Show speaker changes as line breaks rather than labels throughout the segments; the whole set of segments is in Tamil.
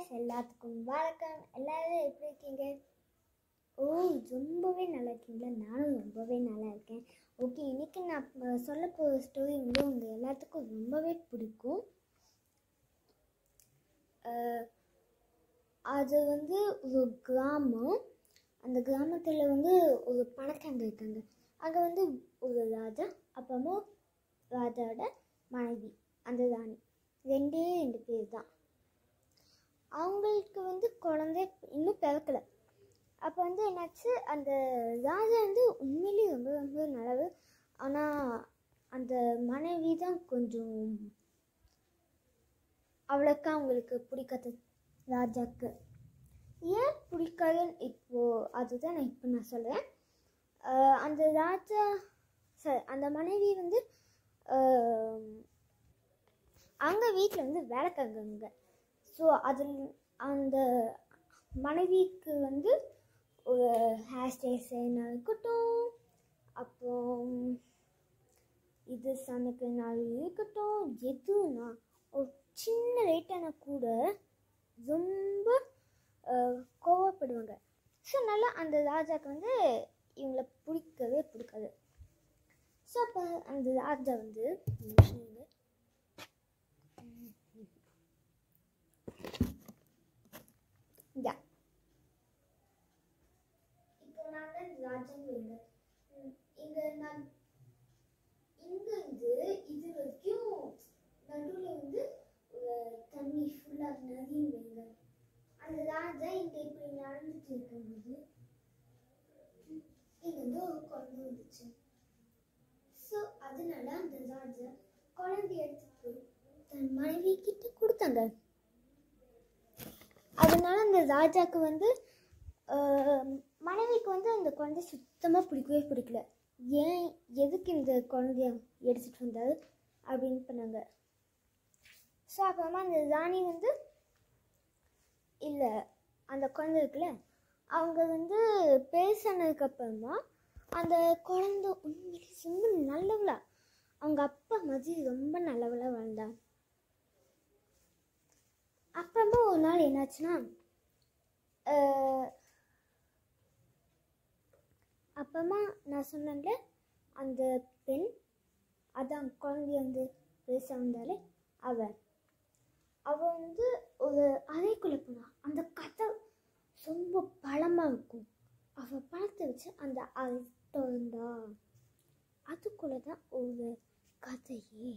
எல்லாத்துக்கும் வணக்கம் எல்லாரும் எப்படி இருக்கீங்க ஓ ரொம்பவே நல்லா இருக்கீங்களா நானும் ரொம்பவே நல்லா இருக்கேன் ஓகே இன்னைக்கு நான் அஹ், சொல்ல போகிற ஸ்டோரி வந்து உங்கள் எல்லாத்துக்கும் ரொம்பவே பிடிக்கும் அஹ், அது வந்து ஒரு கிராமம் அந்த கிராமத்தில் வந்து ஒரு பணக்காரங்க இருக்காங்க அங்கே வந்து ஒரு ராஜா அப்புறமா ராஜாவோட மனைவி அந்த ராணி ரெண்டே ரெண்டு பேர் தான் அவங்களுக்கு வந்து குழந்தை இன்னும் பிறக்கல அப்போ வந்து என்னாச்சு அந்த ராஜா வந்து உண்மையிலேயே ரொம்ப ரொம்ப நல்லது ஆனால் அந்த மனைவி தான் கொஞ்சம் அவ்வளோக்கா அவங்களுக்கு பிடிக்காது ராஜாக்கு ஏன் பிடிக்காதுன்னு இப்போ அதுதான் நான் இப்போ நான் சொல்கிறேன் அந்த ராஜா சரி அந்த மனைவி வந்து ஆஹ், அவங்க வீட்டில் வந்து வேலைக்காரங்க ஸோ அதில் அந்த மனைவிக்கு வந்து ஒரு ஹேர் ஸ்டைல்ஸாக இருக்கட்டும் அப்புறம் இது சமைக்கிறனால இருக்கட்டும் எதுனா ஒரு சின்ன லேட்டான கூட ரொம்ப ஆஹ், கோவப்படுவாங்க ஸோ நல்லா அந்த ராஜாக்கு வந்து இவங்கள பிடிக்கவே பிடிக்காது ஸோ அப்போ அந்த ராஜா வந்து ஒரு நிமிஷம் இருங்க. யா இப்போ நான் தான் ராஜாங்க இங்க ம், இங்க நான் இங்க இருந்து இது வரைக்கும் நடுவில் வந்து ஒரு தண்ணி ஃபுல்லாக நதின்னு வைங்க அந்த ராஜா இங்க இப்படி நடந்துட்டு இருக்கும்போது ம், இங்க வந்து ஒரு குழந்தை வந்துச்சு ஸோ அதனால அந்த ராஜா குழந்தைய எடுத்துட்டு போய் தன் மனைவி கிட்ட கொடுத்தாங்க அதனால அந்த ராஜாக்கு வந்து ஆஹ், மனைவிக்கு வந்து அந்த குழந்தை சுத்தமாக பிடிக்கவே பிடிக்கல ஏன் எதுக்கு இந்த குழந்தைய எடுத்துகிட்டு வந்தாரு அப்படின்னு பண்ணாங்க ஸோ அப்புறமா அந்த ராணி வந்து இல்லை அந்த குழந்தை இருக்குல்ல அவங்க வந்து பேசினதுக்கு அப்புறமா அந்த குழந்தை உண்மையிலே ரொம்ப நல்லவளா அவங்க அப்பா மாதிரி ரொம்ப நல்லவளா வாழ்ந்தா அப்புறமா ஒரு நாள் என்னாச்சுன்னா ஆஹ், அப்புறமா நான் சொன்னேன்ல அந்த பெண் அதான் குழந்தைய வந்து பேச வந்தாலே அவ அவ வந்து ஒரு அறைக்குள்ளே போனா அந்த கதை ரொம்ப பழமாக இருக்கும் அவ பணத்தை வச்சு அந்த அறை திறந்தா அதுக்குள்ளே தான் ஒரு கதையே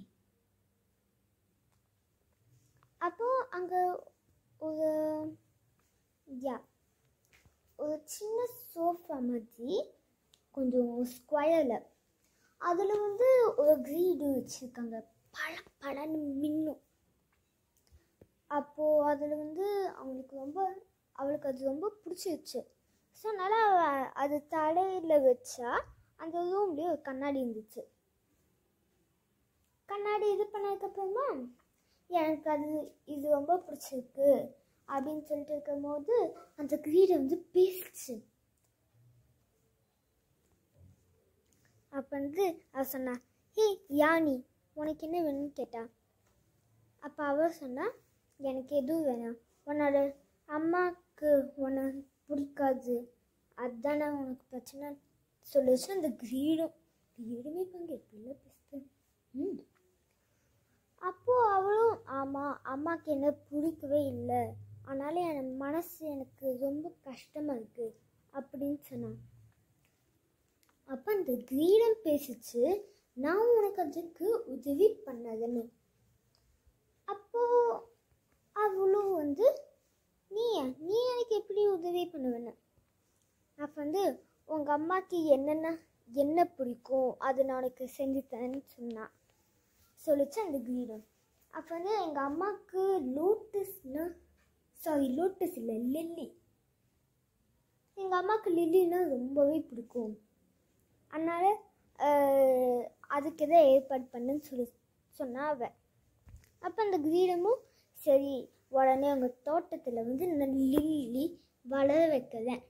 அப்போ அங்கே ஒரு யா ஒரு சின்ன சோஃபா மாதிரி கொஞ்சம் ஸ்கொயரில் அதில் வந்து ஒரு கிரீடு வச்சுருக்காங்க பல பலன்னு மின்னும் அப்போது அதில் வந்து அவங்களுக்கு ரொம்ப அவளுக்கு அது ரொம்ப பிடிச்சிருச்சு ஸோ அதனால் அவ அது தடையில் வச்சா அந்த ரூம்லேயே ஒரு கண்ணாடி இருந்துச்சு கண்ணாடி இது பண்ணதுக்கப்புறமா எனக்கு அது இது ரொம்ப பிடிச்சிருக்கு அப்படின்னு சொல்லிட்டு இருக்கும்போது அந்த கிரீடை வந்து பேசிச்சு அப்போ வந்து அவ சொன்னா ஹே யானி உனக்கு என்ன வேணும்னு கேட்டா அப்போ அவ சொன்னா எனக்கு எதுவும் வேணாம் உன்னோட அம்மாவுக்கு உன்னை பிடிக்காது அதுதானே உனக்கு பிரச்சனை சொல்லிச்சு அந்த கிரீடம் கிரீடமே பங்கு எப்படிலாம் பேசுது ம் அப்போது அவளும் ஆமாம் அம்மாவுக்கு என்ன பிடிக்கவே இல்லை அதனால என் மனசு எனக்கு ரொம்ப கஷ்டமாக இருக்குது அப்படின்னு சொன்னான் அப்போ அந்த கிரீடம் பேசிச்சு நான் உனக்கு அதுக்கு உதவி பண்ணதுன்னு அப்போ அவளும் வந்து நீ நீ எனக்கு எப்படி உதவி பண்ணுவேன்னு அப்போ வந்து உங்கள் அம்மாக்கு என்னென்ன என்ன பிடிக்கும் அது நான் உனக்கு செஞ்சு தரேன்னு சொன்னான் சொல்லிச்சு அந்த கிரீடம் அப்போ வந்து எங்கள் அம்மாவுக்கு லோட்டஸ்னா சாரி லோட்டஸ் இல்லை லில்லி எங்கள் அம்மாவுக்கு லில்லின்னா ரொம்பவே பிடிக்கும் அதனால் ஆஹ், அதுக்கு எதை ஏற்பாடு பண்ணுன்னு சொல்லி சொன்னா அவ அப்போ அந்த கிரீடமும் சரி உடனே அவங்க தோட்டத்தில் வந்து நான் லில்லி வளர வைக்கிறேன்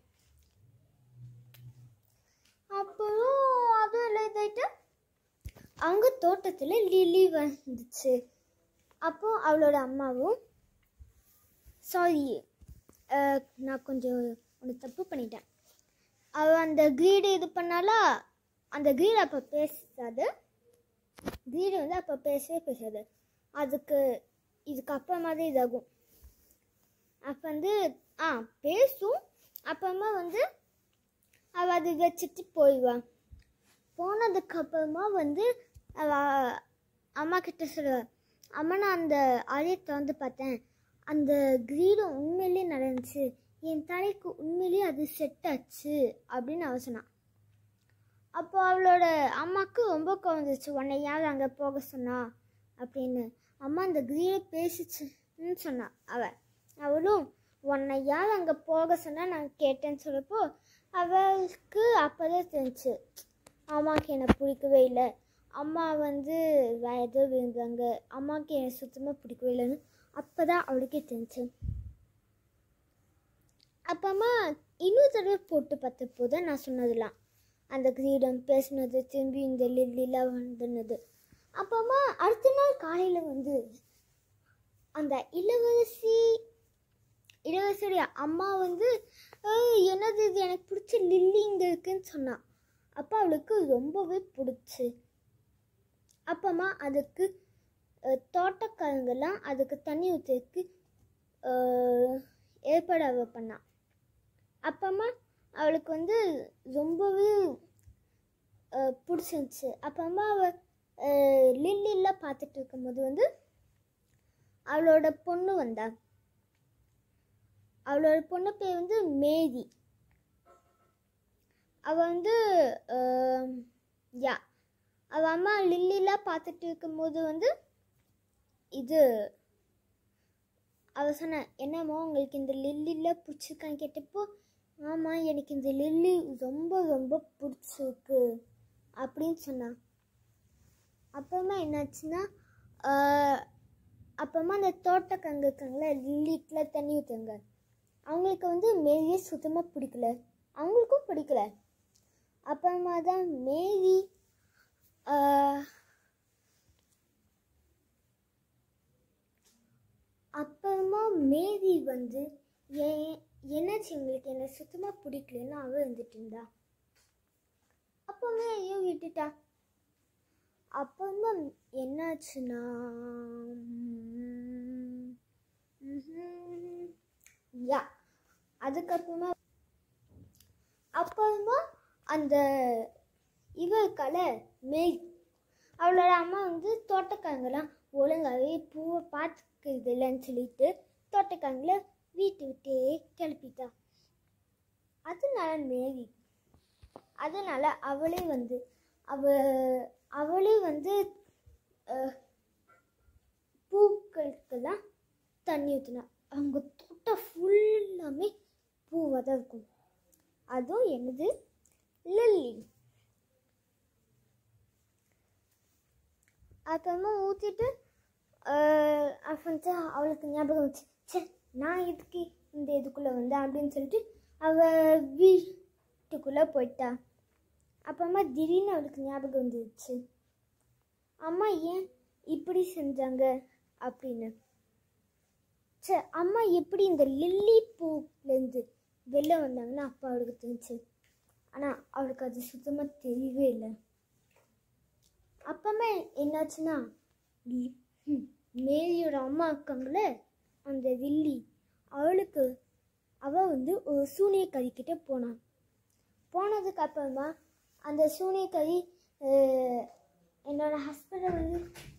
அப்புறம் அதுவும் இதாயிட்டு அவங்க தோட்டத்தில் லில்லி வந்துச்சு அப்போ அவளோட அம்மாவும் சாரி நான் கொஞ்சம் ஒன்று தப்பு பண்ணிட்டேன் அவள் அந்த கிரீடு இது பண்ணாலா அந்த கிரீடு அப்போ பேசாது கிரீடு வந்து அப்போ பேசவே பேசாது அதுக்கு இதுக்கு அப்புறமா தான் இதாகும் அப்போ வந்து ஆ பேசும் அப்புறமா வந்து அவள் அது வச்சுட்டு போயிடுவான் போனதுக்கு அப்புறமா வந்து அவ அம்மா கிட்ட சொல்லுவா அம்மா நான் அந்த ஆலயத்தை வந்து பார்த்தேன் அந்த கிரீடம் உண்மையிலே நடந்துச்சு என் தலைக்கு உண்மையிலேயே அது செட் ஆச்சு அப்படின்னு அவ சொன்னான் அப்போ அவளோட அம்மாவுக்கு ரொம்ப குழந்துச்சு உன்னை யார் அங்கே போக சொன்னா அப்படின்னு அம்மா அந்த கிரீடை பேசிச்சுன்னு சொன்னா அவ அவளும் உன்னை யார் அங்கே போக சொன்னா நான் கேட்டேன்னு சொல்லப்போ அவளுக்கு அப்போதான் தெரிஞ்சுச்சு அம்மாவுக்கு என்னை பிடிக்கவே இல்லை அம்மா வந்து வேற ஏதோ விரும்புகிறாங்க அம்மாவுக்கு என்னை சுத்தமாக பிடிக்கவே இல்லைன்னு அப்போ தான் அவளுக்கே தெரிஞ்சு அப்பமா இன்னொரு தடவை போட்டு பார்த்தப்போ தான் நான் சொன்னதெல்லாம் அந்த கிரீடம் பேசினது திரும்பி இந்த லில்லிலாம் வந்துனது அப்பமா அடுத்த நாள் காலையில் வந்து அந்த இளவரசி இளவரசியுடைய அம்மா வந்து "ஏய், என்னது இது எனக்கு பிடிச்ச லில்லி இங்கே இருக்குன்னு சொன்னான் அப்போ அவளுக்கு ரொம்பவே பிடிச்சி அப்பமா அதுக்கு அஹ், தோட்டக்காரங்கெல்லாம் அதுக்கு தண்ணி ஊற்றுறதுக்கு ஏற்பாடு அவ பண்ணான் அப்பமா அவளுக்கு வந்து ரொம்பவே அஹ், பிடிச்சிருந்துச்சு அப்பமா அவள் லில்லிலாம் பார்த்துட்டு இருக்கும்போது வந்து அவளோட பொண்ணு வந்தா அவளோட பொண்ணு பேர் வந்து மேரி அவ வந்து அஹ், யா அவ அம்மா லில்லிலாம் பார்த்துட்டு இருக்கும்போது வந்து இது அவ சொன்ன என்னம்மா உங்களுக்கு இந்த லில்லிலாம் பிடிச்சிருக்கான்னு கேட்டப்போ ஆமாம் எனக்கு இந்த லில்லி ரொம்ப ரொம்ப பிடிச்சிருக்கு அப்படின்னு சொன்னான் அப்புறமா என்னாச்சுன்னா ஆஹ், அப்புறமா அந்த தோட்டக்கங்க இருக்காங்களே லில்லிக்கெலாம் தண்ணி ஊற்றுங்க அவங்களுக்கு வந்து மேரியே சுத்தமாக பிடிக்கல அவங்களுக்கும் பிடிக்கல அப்புறமா தான் மேரி ஆஹ், அப்புறமா மேரி வந்து ஏன் என்னாச்சு உங்களுக்கு என்ன சுத்தமாக பிடிக்கலன்னு அவ இருந்துட்டு இருந்தா அப்பவுமே ஐயோ விட்டுட்டா அப்புறமா என்னாச்சுன்னா யா அதுக்கப்புறமா அப்புறமா அந்த இவருக்கால மேய் அவளோட அம்மா வந்து தோட்டக்காரங்களாம் ஒழுங்காகவே பூவை பார்த்துக்கிறது இல்லைன்னு சொல்லிட்டு தோட்டக்காரங்கள வீட்டு விட்டே கிளப்பிட்டா அதனால மேரி அதனால அவளே வந்து அவ அவளே வந்து அஹ், பூக்களுக்கெல்லாம் தண்ணி ஊற்றினா அவங்க தோட்டம் ஃபுல்லாமே பூவாக தான் இருக்கும் அதுவும் என்னது லில்லி அப்புறமா ஊற்றிட்டு அஃபன்ஸா அவளுக்கு ஞாபகம் வச்சு சே நான் இதுக்கு இந்த இதுக்குள்ளே வந்தேன் அப்படின்னு சொல்லிட்டு அவள் வீட்டுக்குள்ளே போயிட்டா அப்புறமா திடீர்னு அவளுக்கு ஞாபகம் வந்துருச்சு அம்மா ஏன் இப்படி செஞ்சாங்க அப்படின்னு சே அம்மா எப்படி இந்த லில்லி பூலேருந்து வெளில வந்தாங்கன்னு அப்பா அவளுக்கு தெரிஞ்சு ஆனால் அவளுக்கு அது சுத்தமாக தெரியவே இல்லை அப்பமே என்னாச்சுன்னா லி- ஹம், மேரியோட அம்மா இருக்காங்களே அந்த வில்லி அவளுக்கு அவள் வந்து ஒரு சூனியக்காரி கிட்ட போனான் போனதுக்கு அப்புறமா அந்த சூனியக்காரி அஹ், என்னோட ஹஸ்பண்டை வந்து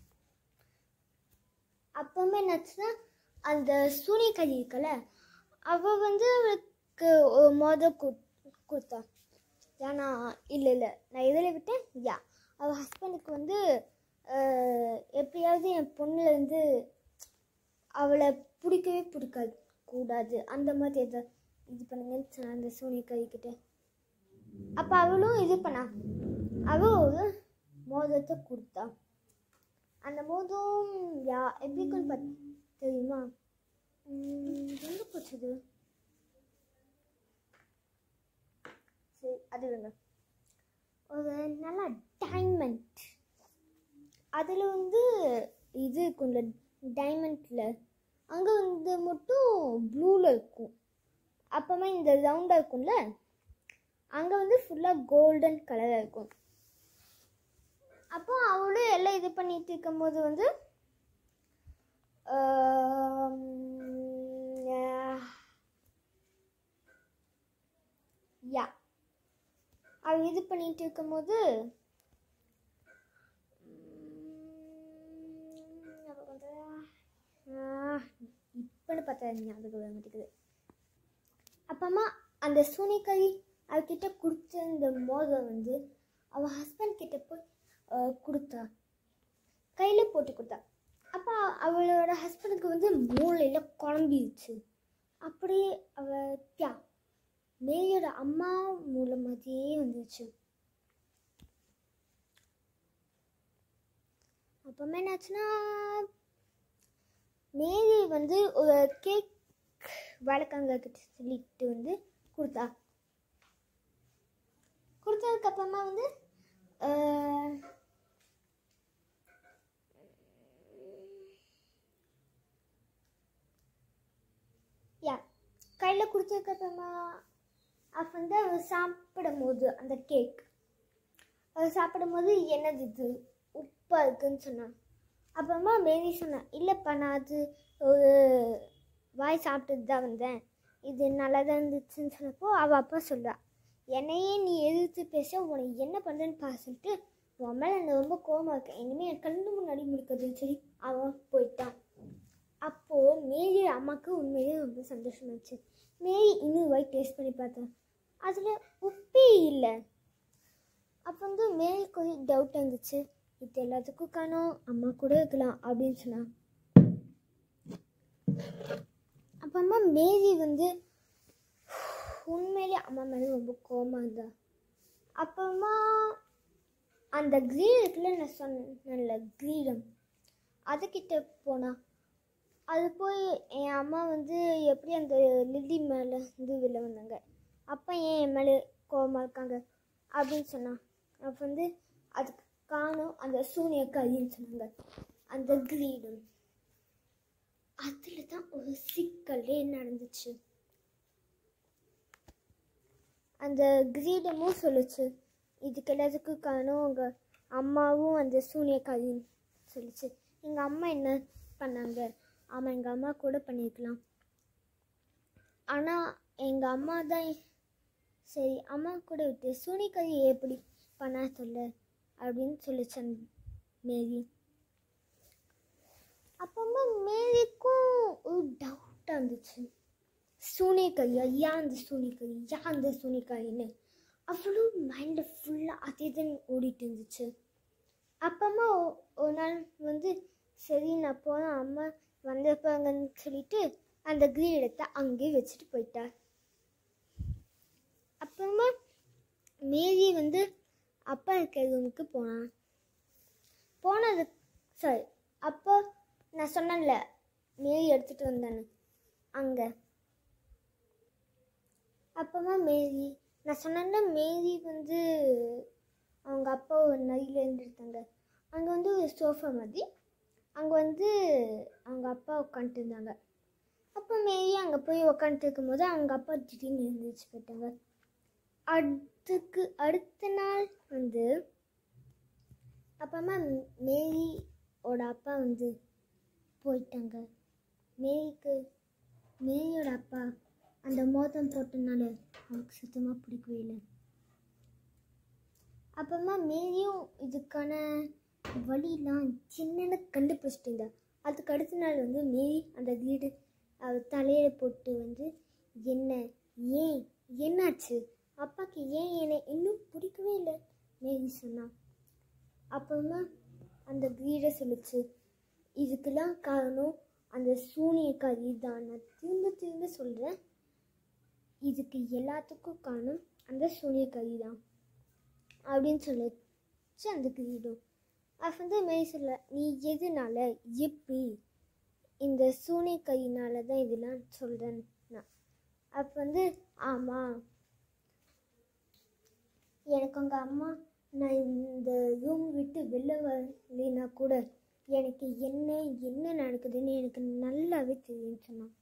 அப்பவுமே என்னாச்சுன்னா அந்த சூனியக்காரி இருக்கல அவள் வந்து அவளுக்கு ஒரு மொதல் கொடுத்தா ஏன்னா இல்லை இல்லை நான் எதில் விட்டேன் யா அவள் ஹஸ்பண்டுக்கு வந்து அஹ், எப்படியாவது என் பொண்ணுலேருந்து அவளை பிடிக்கவே பிடிக்காது கூடாது அந்த மாதிரி எதை இது பண்ணுங்கன்னு சொன்னா அந்த சூனியக்காரி கிட்ட அப்போ அவளும் இது பண்ணா அவள் ஒரு மோதிரத்தை கொடுத்தா அந்த மோதிரம் யா எப்படி இருக்குன்னு பார்த்து தெரியுமா உம், எங்க போச்சுது சரி அது வேங்க ஒரு நல்ல டைமண்ட் அதில் வந்து இது இருக்கும்ல டைமண்டில் அங்கே வந்து மட்டும் ப்ளூவில் இருக்கும் அப்புறமா இந்த ரவுண்டாக இருக்கும்ல அங்கே வந்து ஃபுல்லாக கோல்டன் கலராக இருக்கும் அப்போ அவளும் எல்லாம் இது பண்ணிட்டு இருக்கும்போது வந்து யா அவள் இது பண்ணிட்டு இருக்கும்போது இப்போன்னு பார்த்தா ஞாபகம் வர மாட்டேங்குது அப்பமா அந்த சூனிக்கறி அவகிட்ட கொடுத்த இந்த மோதிரம் வந்து அவள் ஹஸ்பண்ட் கிட்ட போய் அஹ், கொடுத்தா கையில் போட்டு கொடுத்தா அப்போ அவளோட ஹஸ்பண்டுக்கு வந்து மூளையில் குழம்பிடுச்சு அப்படியே அவள் யா மேரியோட அம்மா மூளை மாதிரியே வந்துச்சு அப்புறமா என்னாச்சுன்னா மேரி வந்து ஒரு கேக் வேலைக்காங்க கிட்ட சொல்லிட்டு வந்து கொடுத்தா கொடுத்ததுக்கு அப்புறமா வந்து அஹ், யா கையில் கொடுத்ததுக்கு அப்புறமா அவ வந்து அவ சாப்பிடும் போது அந்த கேக் அது சாப்பிடும் போது என்னது இது உப்பாக இருக்குன்னு சொன்னான் அப்புறமா மேரி சொன்னான் இல்லைப்பா நான் அது ஒரு வாய் சாப்பிட்டுட்டு தான் வந்தேன் இது நல்லா தான் இருந்துச்சுன்னு சொன்னப்போ அவள் அப்பா சொல்றா என்னையே நீ எதிர்த்து பேச உனக்கு என்ன பண்ணுறேன்னு பா சொல்லிட்டு உன் மேலே நான் ரொம்ப கோவமா இருக்கேன் இனிமேல் என் கண்ணு முன்னாடி முடிக்கிறதுன்னு சொல்லி அவன் போயிட்டான் அப்போது மேரி அம்மாவுக்கு உண்மையிலே ரொம்ப சந்தோஷமாச்சு மேரி இன்னும் வாய் டேஸ்ட் பண்ணி பார்த்தேன் அதில் உப்பே இல்லை அப்போ வந்து மேரி கொஞ்சம் டவுட் இருந்துச்சு இது எல்லாத்துக்கும் காணோம் அம்மா கூட இருக்கலாம் அப்படின்னு சொன்னான் அப்புறமா மேரி வந்து உண்மையிலே அம்மா மேலே ரொம்ப கோவமாக இருந்தா அப்புறமா அந்த கிரீடத்தில் நான் சொன்னேன்ல கிரீடம் அதுக்கிட்ட போனா அது போய் என் அம்மா வந்து எப்படி அந்த லில்லி மேலே வந்து வெளில வந்தாங்க அப்போ ஏன் என் மேலே கோவமாக இருக்காங்க அப்படின்னு சொன்னான் அப்போ வந்து அதுக்கு காணும் அந்த சூனியக்காரின்னு சொன்னாங்க அந்த கிரீடம் அதில் தான் ஒரு சிக்கலே நடந்துச்சு அந்த கிரீடமும் சொல்லுச்சு இதுக்கு எல்லாத்துக்கும் காரணம் உங்கள் அம்மாவும் அந்த சூனியக்காரின்னு சொல்லுச்சு எங்கள் அம்மா என்ன பண்ணாங்க ஆமாம் எங்கள் அம்மா கூட பண்ணியிருக்கலாம் ஆனால் எங்கள் அம்மா தான் சரி அம்மா கூட விட்டு சூனியக்காரி எப்படி பண்ணா சொல்ல அப்படின்னு சொல்லிச்சு அந்த மேரி அப்பமா மேரிக்கும் ஒரு டவுட்டாக இருந்துச்சு சூனியக்காரியா ஏன் அந்த சூனியக்காரி ஏன் அந்த சூனியக்காரின்னு அவ்வளோ மைண்டில் ஃபுல்லாக அதே தான் ஓடிட்டு இருந்துச்சு அப்பமா ஒ- ஒரு நாள் வந்து சரி நான் போனேன் அம்மா வந்திருப்பாங்கன்னு சொல்லிட்டு அந்த கிரீடத்தை அங்கேயே வச்சுட்டு போயிட்டார் அப்புறமா மேரி வந்து அப்பா இருக்கிற ரூமுக்கு போனான் போனது சாரி அப்போ நான் சொன்னேன்ல மேரி எடுத்துகிட்டு வந்தேன்னு அங்கே அப்பமா மேரி நான் சொன்னேன்ல மேரி வந்து அவங்க அப்பா ஒரு நதியில் இருந்துருந்தாங்க அங்கே வந்து ஒரு சோஃபா மாதிரி அங்கே வந்து அவங்க அப்பா உட்காந்துட்டு இருந்தாங்க அப்போ மேரி அங்கே போய் உட்காந்துட்டு இருக்கும்போது அவங்க அப்பா திடீர்னு எழுந்திரிச்சு போயிட்டாங்க அதுக்கு அடுத்த நாள் வந்து அப்புறமா மேரியோட அப்பா வந்து போயிட்டாங்க மேரிக்கு மேரியோட அப்பா அந்த மோதிரம் போட்டனால அவருக்கு சுத்தமாக பிடிக்கவே இல்லை அப்புறமா மேரியும் இதுக்கான வழியெல்லாம் சின்னன்னு கண்டுபிடிச்சிட்டு இருந்தா அதுக்கு அடுத்த நாள் வந்து மேரி அந்த வீடு அவ தலையில போட்டு வந்து என்ன ஏன் என்னாச்சு அப்பாக்கு ஏன் என்னை இன்னும் பிடிக்கவே இல்லை மேரி சொன்னா அப்புறமா அந்த வீடை சொல்லுச்சு இதுக்கெல்லாம் காரணம் அந்த சூனியக்காரி தான் நான் திரும்ப திரும்ப சொல்கிறேன் இதுக்கு எல்லாத்துக்கும் காரணம் அந்த சூனியக்காரி தான் அப்படின்னு சொல்லிச்சு அந்த கிரீடம் அது வந்து மேரி சொல்ல நீ எதுனால எப்படி இந்த சூனியக்காரினால தான் இதெல்லாம் சொல்கிறேன் நான் அப்போ வந்து ஆமாம் எனக்கு உங்கள் அம்மா நான் இந்த ரூம் விட்டு வெளில வரலைன்னா கூட எனக்கு என்ன என்ன நடக்குதுன்னு எனக்கு நல்லாவே தெரியும்னு சொன்னான்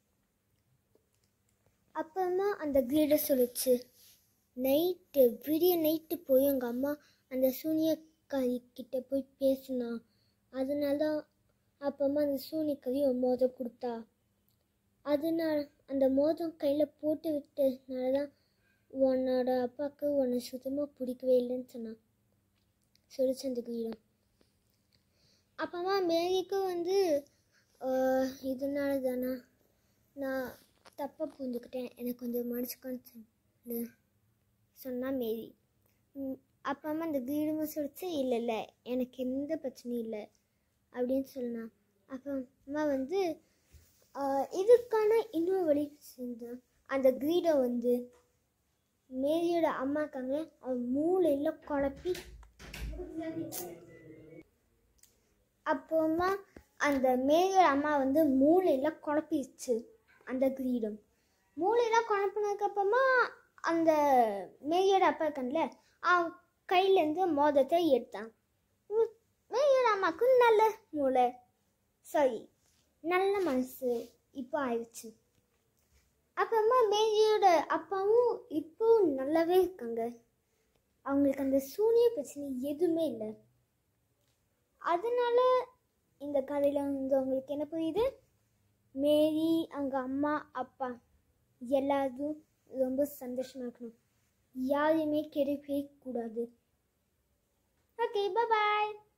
அப்புறமா அந்த கிரீடை சொல்லுச்சு நைட்டு விடிய நைட்டு போய் எங்கள் அம்மா அந்த சூனியக்காரி கிட்ட போய் பேசினா அதனால தான் அப்புறமா அந்த சூனியக்காரி ஒரு மோதிரம் கொடுத்தா அதனால அந்த மோதிரம் கையில் போட்டு விட்டதுனால தான் உன்னோட அப்பாவுக்கு உன்னை சுத்தமாக பிடிக்கவே இல்லைன்னு சொன்னான் சொல்லிச்சு அந்த கிரீடம் அப்புறமா மேரிக்கும் வந்து ஆஹ், இதனால தானே நான் தப்பாக புரிஞ்சுக்கிட்டேன் எனக்கு கொஞ்சம் மன்னிச்சுக்கோன்னு சொல்லு சொன்னா மேரி ம், அப்புறமா அந்த கிரீடமும் சொல்லிச்சு இல்லை இல்லை எனக்கு எந்த பிரச்சனையும் இல்லை அப்படின்னு சொன்னான் அப்புறமா வந்து ஆஹ், இதுக்கான இன்னொரு வழி செஞ்சான் அந்த கிரீடம் வந்து மேரியோட அம்மாக்காங்க அவன் மூளையில் குழப்பி அப்புறமா அந்த மேரியோட அம்மா வந்து மூளையில் குழப்பிடுச்சு அந்த கிரீடம் மூளையில் குழப்பினதுக்கு அப்புறமா அந்த மேரியோட அப்பா இருக்கான்ல அவன் கையிலேருந்து மோதத்தை எடுத்தான் உம், மேரியோட அம்மாவுக்கு நல்ல மூளை சரி நல்ல மனசு இப்போ ஆயிடுச்சு அப்புறமா மேரியோட அப்பாவும் இப்போவும் நல்லாவே இருக்காங்க அவங்களுக்கு அந்த சூனிய பிரச்சனை எதுவுமே இல்லை அதனால இந்த கதையில் வந்து உங்களுக்கு என்ன புரியுது மேரி அவங்க அம்மா அப்பா எல்லாரும் ரொம்ப சந்தோஷமா இருக்கணும் யாரையுமே கெடுக்கவே கூடாது ஓகே பாய்